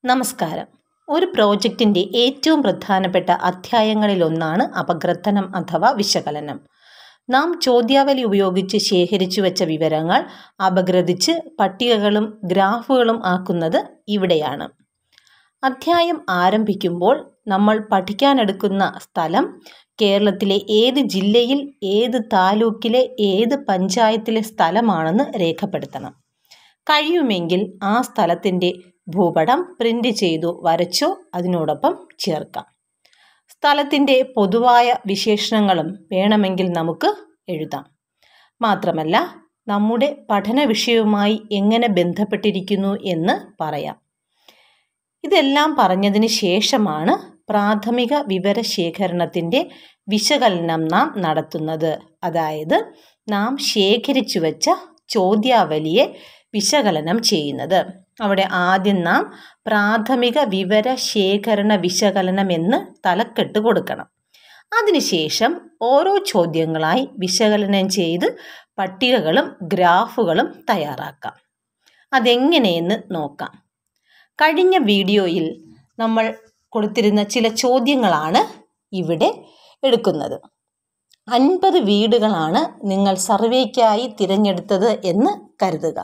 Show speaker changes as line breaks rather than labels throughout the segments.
നമസ്കാരം ഒരു പ്രോജക്റ്റിൻ്റെ ഏറ്റവും പ്രധാനപ്പെട്ട അധ്യായങ്ങളിലൊന്നാണ് അപഗ്രഥനം അഥവാ വിശകലനം നാം ചോദ്യാവലി ഉപയോഗിച്ച് ശേഖരിച്ചു വച്ച വിവരങ്ങൾ അപഗ്രഥിച്ച് പട്ടികകളും ഗ്രാഫുകളും ആക്കുന്നത് ഇവിടെയാണ് അധ്യായം ആരംഭിക്കുമ്പോൾ നമ്മൾ പഠിക്കാനെടുക്കുന്ന സ്ഥലം കേരളത്തിലെ ഏത് ജില്ലയിൽ ഏത് താലൂക്കിലെ ഏത് പഞ്ചായത്തിലെ സ്ഥലമാണെന്ന് രേഖപ്പെടുത്തണം കഴിയുമെങ്കിൽ ആ സ്ഥലത്തിൻ്റെ ഭൂപടം പ്രിൻ്റ് ചെയ്തു വരച്ചോ അതിനോടൊപ്പം ചേർക്കാം സ്ഥലത്തിൻ്റെ പൊതുവായ വിശേഷണങ്ങളും വേണമെങ്കിൽ നമുക്ക് എഴുതാം മാത്രമല്ല നമ്മുടെ പഠന വിഷയവുമായി എങ്ങനെ ബന്ധപ്പെട്ടിരിക്കുന്നു എന്ന് പറയാം ഇതെല്ലാം പറഞ്ഞതിന് ശേഷമാണ് പ്രാഥമിക വിവരശേഖരണത്തിൻ്റെ വിശകലനം നാം നടത്തുന്നത് അതായത് നാം ശേഖരിച്ചു വച്ച ചോദ്യാവലിയെ വിശകലനം ചെയ്യുന്നത് അവിടെ ആദ്യം നാം പ്രാഥമിക വിവര ശേഖരണ വിശകലനം എന്ന് തലക്കെട്ട് കൊടുക്കണം അതിനുശേഷം ഓരോ ചോദ്യങ്ങളായി വിശകലനം ചെയ്ത് പട്ടികകളും ഗ്രാഫുകളും തയ്യാറാക്കാം അതെങ്ങനെയെന്ന് നോക്കാം കഴിഞ്ഞ വീഡിയോയിൽ നമ്മൾ കൊടുത്തിരുന്ന ചില ചോദ്യങ്ങളാണ് ഇവിടെ എടുക്കുന്നത് അൻപത് വീടുകളാണ് നിങ്ങൾ സർവേക്കായി തിരഞ്ഞെടുത്തത് എന്ന് കരുതുക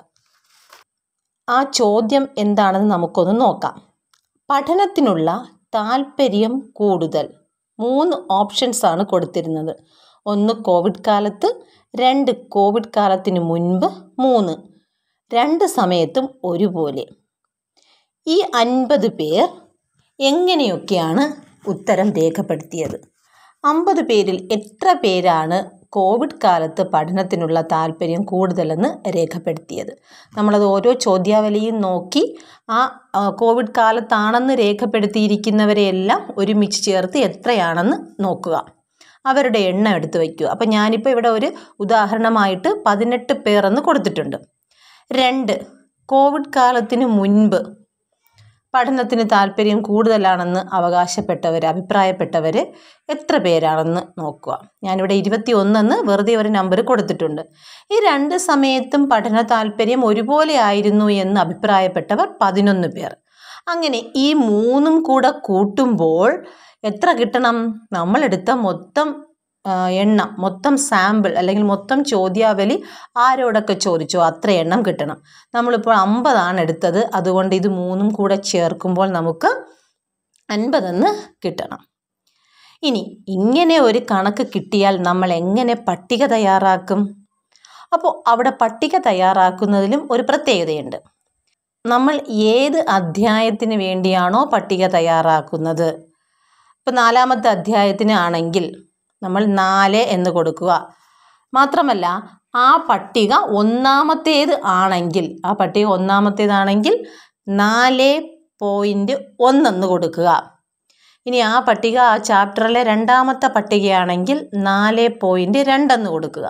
ആ ചോദ്യം എന്താണെന്ന് നമുക്കൊന്ന് നോക്കാം പഠനത്തിനുള്ള താല്പര്യം കൂടുതൽ മൂന്ന് ഓപ്ഷൻസ് ആണ് കൊടുത്തിരുന്നത് ഒന്ന് കോവിഡ് കാലത്ത് രണ്ട് കോവിഡ് കാലത്തിന് മുൻപ് മൂന്ന് രണ്ട് സമയത്തും ഒരുപോലെ ഈ അൻപത് പേർ എങ്ങനെയൊക്കെയാണ് ഉത്തരം രേഖപ്പെടുത്തിയത് അമ്പത് പേരിൽ എത്ര പേരാണ് കോവിഡ് കാലത്ത് പഠനത്തിനുള്ള താല്പര്യം കൂടുതലെന്ന് രേഖപ്പെടുത്തിയത് നമ്മളത് ഓരോ ചോദ്യാവലിയും നോക്കി ആ കോവിഡ് കാലത്താണെന്ന് രേഖപ്പെടുത്തിയിരിക്കുന്നവരെയെല്ലാം ഒരുമിച്ച് ചേർത്ത് എത്രയാണെന്ന് നോക്കുക അവരുടെ എണ്ണം എടുത്ത് വയ്ക്കുക അപ്പം ഞാനിപ്പോൾ ഇവിടെ ഒരു ഉദാഹരണമായിട്ട് പതിനെട്ട് പേരെന്ന് കൊടുത്തിട്ടുണ്ട് രണ്ട് കോവിഡ് കാലത്തിന് മുൻപ് പഠനത്തിന് താല്പര്യം കൂടുതലാണെന്ന് അവകാശപ്പെട്ടവർ അഭിപ്രായപ്പെട്ടവർ എത്ര പേരാണെന്ന് നോക്കുക ഞാനിവിടെ ഇരുപത്തി ഒന്നെന്ന് വെറുതെ ഒരു നമ്പർ കൊടുത്തിട്ടുണ്ട് ഈ രണ്ട് സമയത്തും പഠന താല്പര്യം ഒരുപോലെ ആയിരുന്നു എന്ന് അഭിപ്രായപ്പെട്ടവർ പതിനൊന്ന് പേർ അങ്ങനെ ഈ മൂന്നും കൂടെ കൂട്ടുമ്പോൾ എത്ര കിട്ടണം നമ്മളെടുത്ത മൊത്തം എണ്ണം മൊത്തം സാമ്പിൾ അല്ലെങ്കിൽ മൊത്തം ചോദ്യാവലി ആരോടൊക്കെ ചോദിച്ചോ അത്ര എണ്ണം കിട്ടണം നമ്മളിപ്പോൾ അമ്പതാണ് എടുത്തത് അതുകൊണ്ട് ഇത് മൂന്നും കൂടെ ചേർക്കുമ്പോൾ നമുക്ക് അൻപതെന്ന് കിട്ടണം ഇനി ഇങ്ങനെ ഒരു കണക്ക് കിട്ടിയാൽ നമ്മൾ എങ്ങനെ പട്ടിക തയ്യാറാക്കും അപ്പോൾ അവിടെ പട്ടിക തയ്യാറാക്കുന്നതിലും ഒരു പ്രത്യേകതയുണ്ട് നമ്മൾ ഏത് അധ്യായത്തിന് വേണ്ടിയാണോ പട്ടിക തയ്യാറാക്കുന്നത് ഇപ്പോൾ നാലാമത്തെ അധ്യായത്തിന് ആണെങ്കിൽ നമ്മൾ നാല് എന്ന് കൊടുക്കുക മാത്രമല്ല ആ പട്ടിക ഒന്നാമത്തേത് ആണെങ്കിൽ ആ പട്ടിക ഒന്നാമത്തേതാണെങ്കിൽ നാല് പോയിൻറ്റ് ഒന്നെന്ന് കൊടുക്കുക ഇനി ആ പട്ടിക ആ ചാപ്റ്ററിലെ രണ്ടാമത്തെ പട്ടികയാണെങ്കിൽ നാല് പോയിൻറ്റ് രണ്ടെന്ന് കൊടുക്കുക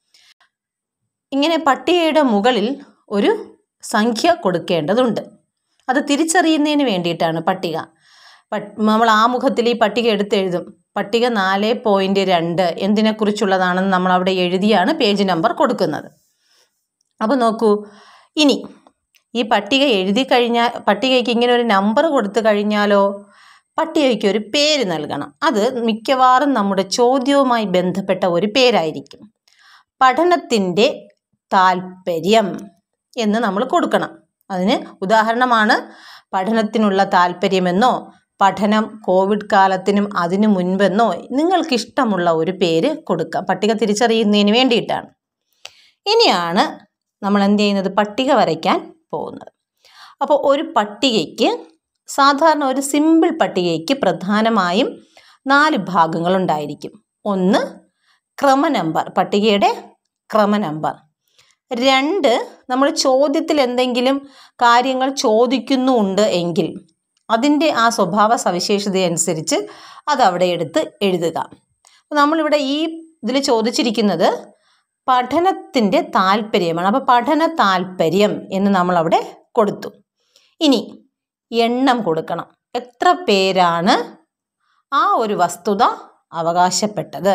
ഇങ്ങനെ പട്ടികയുടെ മുകളിൽ ഒരു സംഖ്യ കൊടുക്കേണ്ടതുണ്ട് അത് തിരിച്ചറിയുന്നതിന് വേണ്ടിയിട്ടാണ് പട്ടിക നമ്മൾ ആമുഖത്തിൽ ഈ പട്ടിക എടുത്തെഴുതും പട്ടിക നാല് പോയിൻറ്റ് രണ്ട് എന്തിനെക്കുറിച്ചുള്ളതാണെന്ന് നമ്മൾ അവിടെ എഴുതിയാണ് പേജ് നമ്പർ കൊടുക്കുന്നത് അപ്പോൾ നോക്കൂ ഇനി ഈ പട്ടിക എഴുതി കഴിഞ്ഞാൽ പട്ടികയ്ക്ക് ഇങ്ങനെ ഒരു നമ്പർ കൊടുത്തു കഴിഞ്ഞാലോ പട്ടികയ്ക്ക് ഒരു പേര് നൽകണം അത് മിക്കവാറും നമ്മുടെ ചോദ്യവുമായി ബന്ധപ്പെട്ട ഒരു പേരായിരിക്കും പഠനത്തിൻ്റെ താല്പര്യം എന്ന് നമ്മൾ കൊടുക്കണം അതിന് ഉദാഹരണമാണ് പഠനത്തിനുള്ള താല്പര്യമെന്നോ പഠനം കോവിഡ് കാലത്തിനും അതിനു മുൻപെന്നോ നിങ്ങൾക്കിഷ്ടമുള്ള ഒരു പേര് കൊടുക്കാം പട്ടിക തിരിച്ചറിയുന്നതിന് വേണ്ടിയിട്ടാണ് ഇനിയാണ് നമ്മൾ എന്ത് ചെയ്യുന്നത് പട്ടിക വരയ്ക്കാൻ പോകുന്നത് അപ്പോൾ ഒരു പട്ടികയ്ക്ക് സാധാരണ ഒരു സിമ്പിൾ പട്ടികയ്ക്ക് പ്രധാനമായും നാല് ഭാഗങ്ങളുണ്ടായിരിക്കും ഒന്ന് ക്രമ നമ്പർ പട്ടികയുടെ ക്രമ നമ്പർ രണ്ട് നമ്മൾ ചോദ്യത്തിൽ എന്തെങ്കിലും കാര്യങ്ങൾ ചോദിക്കുന്നുണ്ട് എങ്കിൽ അതിൻ്റെ ആ സ്വഭാവ സവിശേഷത അനുസരിച്ച് അതവിടെ എടുത്ത് എഴുതുക നമ്മളിവിടെ ഈ ഇതിൽ ചോദിച്ചിരിക്കുന്നത് പഠനത്തിൻ്റെ താല്പര്യമാണ് അപ്പോൾ പഠന താല്പര്യം എന്ന് നമ്മളവിടെ കൊടുത്തു ഇനി എണ്ണം കൊടുക്കണം എത്ര പേരാണ് ആ ഒരു വസ്തുത അവകാശപ്പെട്ടത്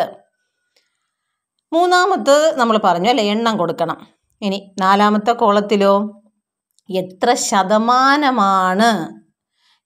മൂന്നാമത് നമ്മൾ പറഞ്ഞു അല്ലേ എണ്ണം കൊടുക്കണം ഇനി നാലാമത്തെ കോളത്തിലോ എത്ര ശതമാനമാണ്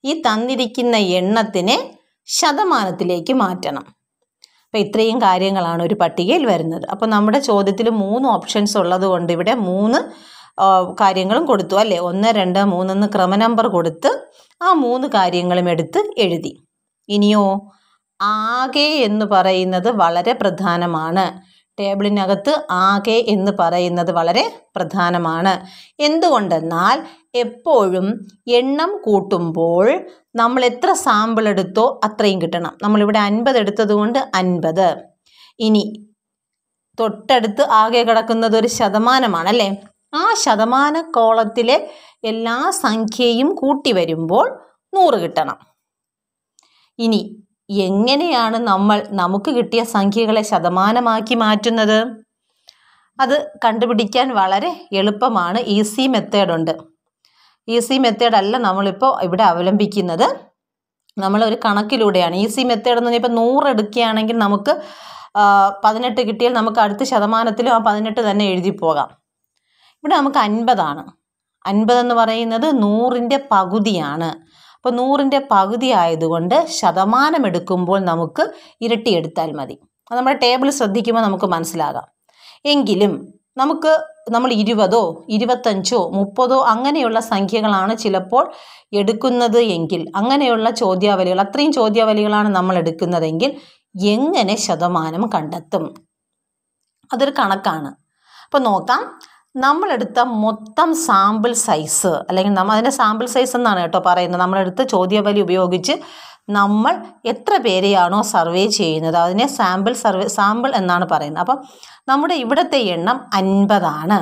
ഈ തന്നിരിക്കുന്ന എണ്ണത്തിനെ ശതമാനത്തിലേക്ക് മാറ്റണം അപ്പോൾ ഇത്രയും കാര്യങ്ങളാണ് ഒരു പട്ടികയിൽ വരുന്നത് അപ്പോൾ നമ്മുടെ ചോദ്യത്തിൽ മൂന്ന് ഓപ്ഷൻസ് ഉള്ളത് കൊണ്ട് ഇവിടെ മൂന്ന് ആ, കാര്യങ്ങളും കൊടുത്തു അല്ലേ ഒന്ന് രണ്ട് മൂന്നെന്ന് ക്രമനമ്പർ കൊടുത്ത് ആ മൂന്ന് കാര്യങ്ങളും എടുത്ത് എഴുതി ഇനിയോ ആകെ എന്ന് പറയുന്നത് വളരെ പ്രധാനമാണ് ടേബിളിനകത്ത് ആകെ എന്ന് പറയുന്നത് വളരെ പ്രധാനമാണ് എന്തുകൊണ്ടെന്നാൽ എപ്പോഴും എണ്ണം കൂട്ടുമ്പോൾ നമ്മൾ എത്ര സാമ്പിൾ എടുത്തോ അത്രയും കിട്ടണം നമ്മളിവിടെ അൻപത് എടുത്തത് കൊണ്ട് അൻപത് ഇനി തൊട്ടടുത്ത് ആകെ കിടക്കുന്നത് ഒരു ശതമാനമാണ് അല്ലേ ആ ശതമാന കോളത്തിലെ എല്ലാ സംഖ്യയും കൂട്ടി വരുമ്പോൾ നൂറ് കിട്ടണം ഇനി എങ്ങനെയാണ് നമ്മൾ നമുക്ക് കിട്ടിയ സംഖ്യകളെ ശതമാനമാക്കി മാറ്റുന്നത് അത് കണ്ടുപിടിക്കാൻ വളരെ എളുപ്പമാണ് ഈസി മെത്തേഡ് ഉണ്ട് ഈസി മെത്തേഡ് അല്ല നമ്മളിപ്പോൾ ഇവിടെ അവലംബിക്കുന്നത് നമ്മളൊരു കണക്കിലൂടെയാണ് ഈസി മെത്തേഡ് എന്ന് പറഞ്ഞാൽ ഇപ്പോൾ നൂറ് എടുക്കുകയാണെങ്കിൽ നമുക്ക് ആ, പതിനെട്ട് കിട്ടിയാൽ നമുക്ക് അടുത്ത ശതമാനത്തിലും ആ പതിനെട്ട് തന്നെ എഴുതി പോകാം ഇവിടെ നമുക്ക് അൻപതാണ് അൻപതെന്ന് പറയുന്നത് നൂറിൻ്റെ പകുതിയാണ് അപ്പോൾ നൂറിൻ്റെ പകുതി ആയതുകൊണ്ട് ശതമാനം എടുക്കുമ്പോൾ നമുക്ക് ഇരട്ടി എടുത്താൽ മതി അത് നമ്മുടെ ടേബിൾ ശ്രദ്ധിക്കുമ്പോൾ നമുക്ക് മനസ്സിലാകാം എങ്കിലും നമുക്ക് നമ്മൾ ഇരുപതോ ഇരുപത്തഞ്ചോ മുപ്പതോ അങ്ങനെയുള്ള സംഖ്യകളാണ് ചിലപ്പോൾ എടുക്കുന്നത് എങ്കിൽ അങ്ങനെയുള്ള ചോദ്യാവലികൾ അത്രയും ചോദ്യാവലികളാണ് നമ്മൾ എടുക്കുന്നതെങ്കിൽ എങ്ങനെ ശതമാനം കണ്ടെത്തും അതൊരു കണക്കാണ് അപ്പോൾ നോക്കാം നമ്മളെടുത്ത മൊത്തം സാമ്പിൾ സൈസ് അല്ലെങ്കിൽ നമ്മൾ അതിൻ്റെ സാമ്പിൾ സൈസ് എന്നാണ് കേട്ടോ പറയുന്നത് നമ്മളെടുത്ത ചോദ്യാവലി ഉപയോഗിച്ച് നമ്മൾ എത്ര പേരെയാണോ സർവേ ചെയ്യുന്നത് അതിനെ സാമ്പിൾ സർവേ സാമ്പിൾ എന്നാണ് പറയുന്നത് അപ്പം നമ്മുടെ ഇവിടുത്തെ എണ്ണം അൻപതാണ്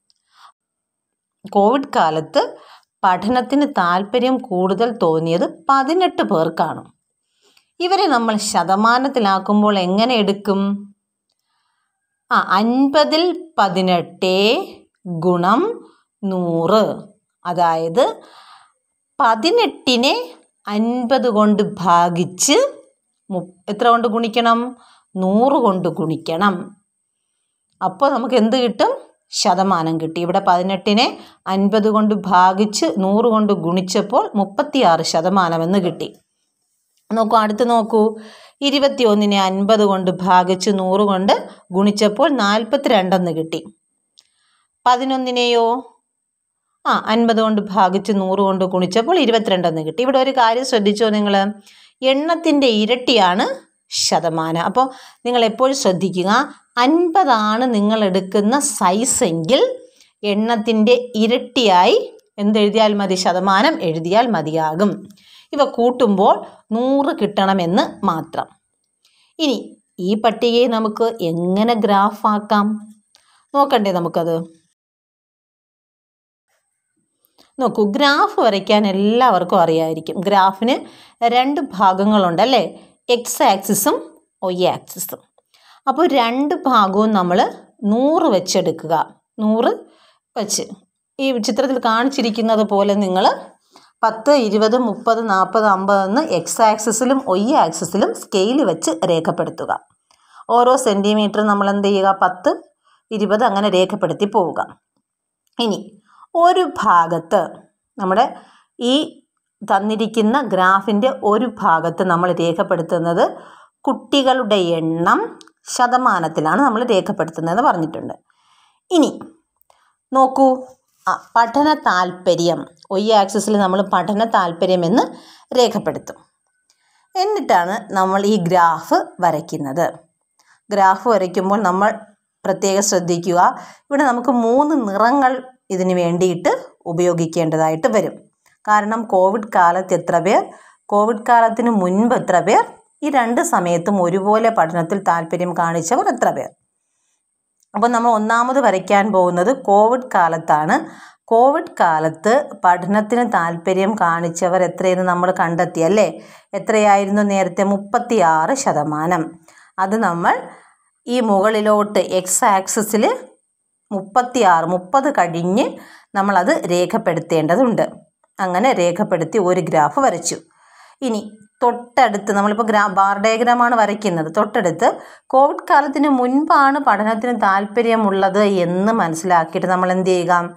കോവിഡ് കാലത്ത് പഠനത്തിന് താല്പര്യം കൂടുതൽ തോന്നിയത് പതിനെട്ട് പേർക്കാണ് ഇവരെ നമ്മൾ ശതമാനത്തിലാക്കുമ്പോൾ എങ്ങനെ എടുക്കും ആ അൻപതിൽ പതിനെട്ട് ഗുണം നൂറ് അതായത് പതിനെട്ടിനെ അൻപത് കൊണ്ട് ഭാഗിച്ച് മു എത്ര കൊണ്ട് ഗുണിക്കണം നൂറ് കൊണ്ട് ഗുണിക്കണം അപ്പോൾ നമുക്ക് എന്ത് കിട്ടും ശതമാനം കിട്ടി ഇവിടെ പതിനെട്ടിനെ അൻപത് കൊണ്ട് ഭാഗിച്ച് നൂറ് കൊണ്ട് ഗുണിച്ചപ്പോൾ മുപ്പത്തിയാറ് ശതമാനമെന്ന് കിട്ടി നോക്കൂ അടുത്ത് നോക്കൂ ഇരുപത്തി ഒന്നിനെ അൻപത് കൊണ്ട് ഭാഗിച്ച് നൂറ് കൊണ്ട് ഗുണിച്ചപ്പോൾ നാൽപ്പത്തി രണ്ടെന്ന് കിട്ടി പതിനൊന്നിനെയോ ആ അൻപത് കൊണ്ട് ഭാഗിച്ച് നൂറ് കൊണ്ട് ഗുണിച്ചപ്പോൾ ഇരുപത്തിരണ്ടെന്ന് കിട്ടി ഇവിടെ ഒരു കാര്യം ശ്രദ്ധിച്ചോ നിങ്ങൾ എണ്ണത്തിൻ്റെ ഇരട്ടിയാണ് ശതമാനം അപ്പോൾ നിങ്ങൾ എപ്പോഴും ശ്രദ്ധിക്കുക അൻപതാണ് നിങ്ങൾ എടുക്കുന്ന സൈസ് എങ്കിൽ എണ്ണത്തിൻ്റെ ഇരട്ടിയായി എന്തെഴുതിയാൽ മതി ശതമാനം എഴുതിയാൽ മതിയാകും ഇവ കൂട്ടുമ്പോൾ നൂറ് കിട്ടണമെന്ന് മാത്രം ഇനി ഈ പട്ടികയെ നമുക്ക് എങ്ങനെ ഗ്രാഫാക്കാം നോക്കണ്ടേ നമുക്കത് നോക്കൂ ഗ്രാഫ് വരയ്ക്കാൻ എല്ലാവർക്കും അറിയായിരിക്കും ഗ്രാഫിന് രണ്ട് ഭാഗങ്ങളുണ്ട് അല്ലേ എക്സ് ആക്സിസും ഒയ് ആക്സിസും അപ്പോൾ രണ്ട് ഭാഗവും നമ്മൾ നൂറ് വെച്ചെടുക്കുക നൂറ് വെച്ച് ഈ ചിത്രത്തിൽ കാണിച്ചിരിക്കുന്നത് പോലെ നിങ്ങൾ പത്ത് ഇരുപത് മുപ്പത് നാൽപ്പത് അമ്പത് എന്ന് എക്സ് ആക്സിസിലും ഒയ് ആക്സിസിലും സ്കെയിൽ വെച്ച് രേഖപ്പെടുത്തുക ഓരോ സെൻറ്റിമീറ്റർ നമ്മൾ എന്ത് ചെയ്യുക പത്ത് ഇരുപത് അങ്ങനെ രേഖപ്പെടുത്തി പോവുക ഇനി ഒരു ഭാഗത്ത് നമ്മുടെ ഈ തന്നിരിക്കുന്ന ഗ്രാഫിൻ്റെ ഒരു ഭാഗത്ത് നമ്മൾ രേഖപ്പെടുത്തുന്നത് കുട്ടികളുടെ എണ്ണം ശതമാനത്തിലാണ് നമ്മൾ രേഖപ്പെടുത്തുന്നതെന്ന് പറഞ്ഞിട്ടുണ്ട് ഇനി നോക്കൂ ആ, പഠന താല്പര്യം ഒയ് ആക്സിസിൽ നമ്മൾ പഠന താല്പര്യം എന്ന് രേഖപ്പെടുത്തും എന്നിട്ടാണ് നമ്മൾ ഈ ഗ്രാഫ് വരയ്ക്കുന്നത് ഗ്രാഫ് വരയ്ക്കുമ്പോൾ നമ്മൾ പ്രത്യേകം ശ്രദ്ധിക്കുക ഇവിടെ നമുക്ക് മൂന്ന് നിറങ്ങൾ ഇതിന് വേണ്ടിയിട്ട് ഉപയോഗിക്കേണ്ടതായിട്ട് വരും കാരണം കോവിഡ് കാലത്ത് എത്ര പേർ കോവിഡ് കാലത്തിന് മുൻപ് എത്ര പേർ ഈ രണ്ട് സമയത്തും ഒരുപോലെ പഠനത്തിൽ താല്പര്യം കാണിച്ചവർ എത്ര പേർ അപ്പോൾ നമ്മൾ ഒന്നാമത് വരയ്ക്കാൻ പോകുന്നത് കോവിഡ് കാലത്താണ് കോവിഡ് കാലത്ത് പഠനത്തിന് താല്പര്യം കാണിച്ചവർ എത്രയെന്ന് നമ്മൾ കണ്ടെത്തി അല്ലേ എത്രയായിരുന്നു നേരത്തെ മുപ്പത്തി ആറ് ശതമാനം അത് നമ്മൾ ഈ മുകളിലോട്ട് എക്സ് ആക്സിസിൽ മുപ്പത്തി ആറ് മുപ്പത് കഴിഞ്ഞ് നമ്മളത് രേഖപ്പെടുത്തേണ്ടതുണ്ട് അങ്ങനെ രേഖപ്പെടുത്തി ഒരു ഗ്രാഫ് വരച്ചു ഇനി തൊട്ടടുത്ത് നമ്മളിപ്പോൾ ഗ്രാ ബാർ ഡയഗ്രാമാണ് വരയ്ക്കുന്നത് തൊട്ടടുത്ത് കോവിഡ് കാലത്തിന് മുൻപാണ് പഠനത്തിന് താല്പര്യമുള്ളത് എന്ന് മനസ്സിലാക്കിയിട്ട് നമ്മൾ എന്ത് ചെയ്യുക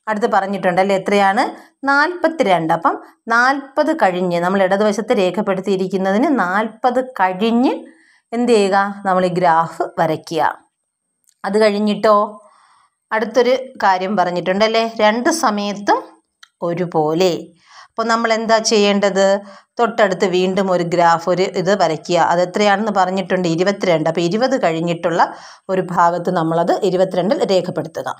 അടുത്ത് പറഞ്ഞിട്ടുണ്ടല്ലേ എത്രയാണ് നാൽപ്പത്തിരണ്ട് അപ്പം നാൽപ്പത് കഴിഞ്ഞ് നമ്മൾ ഇടതുവശത്ത് രേഖപ്പെടുത്തിയിരിക്കുന്നതിന് നാൽപ്പത് കഴിഞ്ഞ് എന്ത് ചെയ്യുക നമ്മൾ ഈ ഗ്രാഫ് വരയ്ക്കുക അത് കഴിഞ്ഞിട്ടോ അടുത്തൊരു കാര്യം പറഞ്ഞിട്ടുണ്ടല്ലേ രണ്ട് സമയത്തും ഒരുപോലെ അപ്പോൾ നമ്മൾ എന്താ ചെയ്യേണ്ടത് തൊട്ടടുത്ത് വീണ്ടും ഒരു ഗ്രാഫ് ഒരു ഇത് വരയ്ക്കുക അത് എത്രയാണെന്ന് പറഞ്ഞിട്ടുണ്ട് ഇരുപത്തിരണ്ട് അപ്പോൾ ഇരുപത് കഴിഞ്ഞിട്ടുള്ള ഒരു ഭാഗത്ത് നമ്മളത് ഇരുപത്തിരണ്ടിൽ രേഖപ്പെടുത്തുക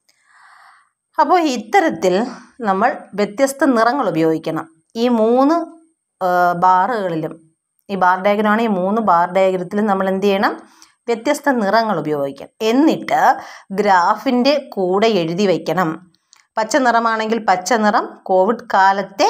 അപ്പോൾ ഇത്തരത്തിൽ നമ്മൾ വ്യത്യസ്ത നിറങ്ങൾ ഉപയോഗിക്കണം ഈ മൂന്ന് ആ, ബാറുകളിലും ഈ ബാർ ഡയഗ്രമാണ് ഈ മൂന്ന് ബാർ ഡയഗ്രത്തിലും നമ്മൾ എന്ത് ചെയ്യണം വ്യത്യസ്ത നിറങ്ങൾ ഉപയോഗിക്കണം എന്നിട്ട് ഗ്രാഫിൻ്റെ കൂടെ എഴുതി വയ്ക്കണം പച്ച നിറമാണെങ്കിൽ പച്ച നിറം കോവിഡ് കാലത്തെ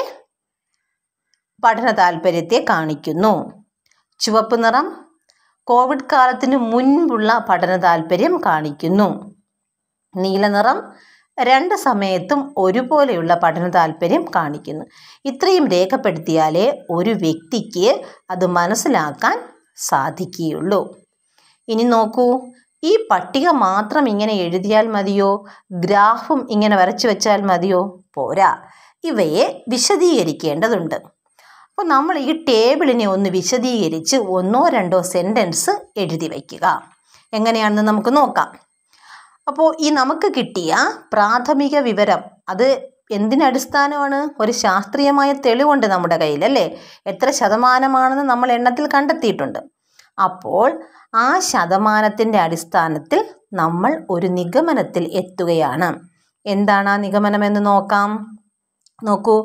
പഠന താല്പര്യത്തെ കാണിക്കുന്നു ചുവപ്പ് നിറം കോവിഡ് കാലത്തിന് മുൻപുള്ള പഠന താല്പര്യം കാണിക്കുന്നു നീല നിറം രണ്ട് സമയത്തും ഒരുപോലെയുള്ള പഠന താല്പര്യം കാണിക്കുന്നു ഇത്രയും രേഖപ്പെടുത്തിയാലേ ഒരു വ്യക്തിക്ക് അത് മനസ്സിലാക്കാൻ സാധിക്കുകയുള്ളൂ ഇനി നോക്കൂ ഈ പട്ടിക മാത്രം ഇങ്ങനെ എഴുതിയാൽ മതിയോ ഗ്രാഫും ഇങ്ങനെ വരച്ചു വെച്ചാൽ മതിയോ പോരാ ഇവയെ വിശദീകരിക്കേണ്ടതുണ്ട് അപ്പോൾ നമ്മൾ ഈ ടേബിളിനെ ഒന്ന് വിശദീകരിച്ച് ഒന്നോ രണ്ടോ സെൻറ്റൻസ് എഴുതി വയ്ക്കുക എങ്ങനെയാണെന്ന് നമുക്ക് നോക്കാം അപ്പോൾ ഈ നമുക്ക് കിട്ടിയ പ്രാഥമിക വിവരം അത് എന്തിനടിസ്ഥാനമാണ് ഒരു ശാസ്ത്രീയമായ തെളിവുണ്ട് നമ്മുടെ കയ്യിൽ അല്ലേ എത്ര ശതമാനമാണെന്ന് നമ്മൾ എണ്ണത്തിൽ കണ്ടെത്തിയിട്ടുണ്ട് അപ്പോൾ ആ ശതമാനത്തിൻ്റെ അടിസ്ഥാനത്തിൽ നമ്മൾ ഒരു നിഗമനത്തിൽ എത്തുകയാണ് എന്താണ് ആ നിഗമനമെന്ന് നോക്കാം നോക്കൂ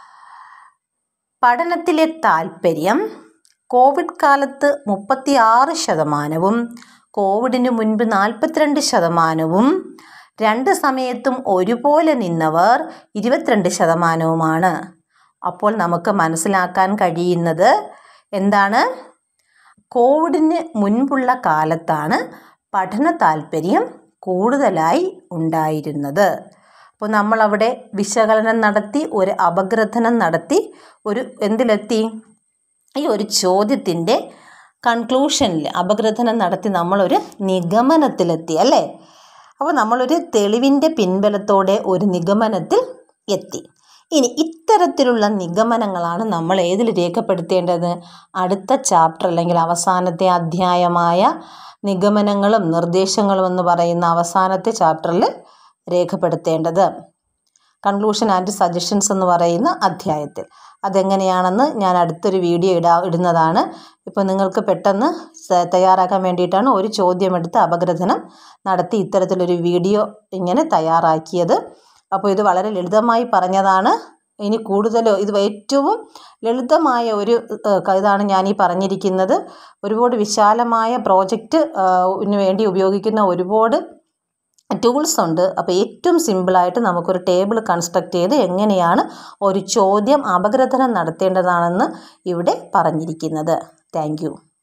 പഠനത്തിലെ താല്പര്യം കോവിഡ് കാലത്ത് മുപ്പത്തി ആറ് ശതമാനവും കോവിഡിന് മുൻപ് നാൽപ്പത്തിരണ്ട് ശതമാനവും രണ്ട് സമയത്തും ഒരുപോലെ നിന്നവർ ഇരുപത്തിരണ്ട് ശതമാനവുമാണ് അപ്പോൾ നമുക്ക് മനസ്സിലാക്കാൻ കഴിയുന്നത് എന്താണ് കോവിഡിന് മുൻപുള്ള കാലത്താണ് പഠന താല്പര്യം കൂടുതലായി ഉണ്ടായിരുന്നത് അപ്പോൾ നമ്മളവിടെ വിശകലനം നടത്തി ഒരു അപഗ്രഥനം നടത്തി ഒരു എന്തിലെത്തി ഈ ഒരു ചോദ്യത്തിൻ്റെ കൺക്ലൂഷനിൽ അപഗ്രഥനം നടത്തി നമ്മളൊരു നിഗമനത്തിലെത്തി അല്ലേ അപ്പോൾ നമ്മളൊരു തെളിവിൻ്റെ പിൻബലത്തോടെ ഒരു നിഗമനത്തിൽ എത്തി ഇനി ഇത്തരത്തിലുള്ള നിഗമനങ്ങളാണ് നമ്മൾ ഏതിൽ രേഖപ്പെടുത്തേണ്ടത് അടുത്ത ചാപ്റ്റർ അല്ലെങ്കിൽ അവസാനത്തെ അധ്യായമായ നിഗമനങ്ങളും നിർദ്ദേശങ്ങളും എന്ന് പറയുന്ന അവസാനത്തെ ചാപ്റ്ററിൽ രേഖപ്പെടുത്തേണ്ടത് കൺക്ലൂഷൻ ആൻഡ് സജഷൻസ് എന്ന് പറയുന്ന അധ്യായത്തിൽ അതെങ്ങനെയാണെന്ന് ഞാൻ അടുത്തൊരു വീഡിയോ ഇടാ ഇടുന്നതാണ് ഇപ്പോൾ നിങ്ങൾക്ക് പെട്ടെന്ന് സ- തയ്യാറാക്കാൻ വേണ്ടിയിട്ടാണ് ഒരു ചോദ്യമെടുത്ത് അപഗ്രഥനം നടത്തി ഇത്തരത്തിലൊരു വീഡിയോ ഇങ്ങനെ തയ്യാറാക്കിയത് അപ്പോൾ ഇത് വളരെ ലളിതമായി പറഞ്ഞതാണ് ഇനി കൂടുതൽ ഇത് ഏറ്റവും ലളിതമായ ഒരു ഏഹ്, ഇതാണ് ഞാൻ ഈ പറഞ്ഞിരിക്കുന്നത് ഒരുപാട് വിശാലമായ പ്രോജക്റ്റ് വേണ്ടി ഉപയോഗിക്കുന്ന ഒരുപാട് ടൂൾസ് ഉണ്ട് അപ്പോൾ ഏറ്റവും സിമ്പിളായിട്ട് നമുക്കൊരു ടേബിൾ കൺസ്ട്രക്ട് ചെയ്ത് എങ്ങനെയാണ് ഒരു ചോദ്യം അപഗ്രഥനം നടത്തേണ്ടതാണെന്ന് ഇവിടെ പറഞ്ഞിരിക്കുന്നത് താങ്ക്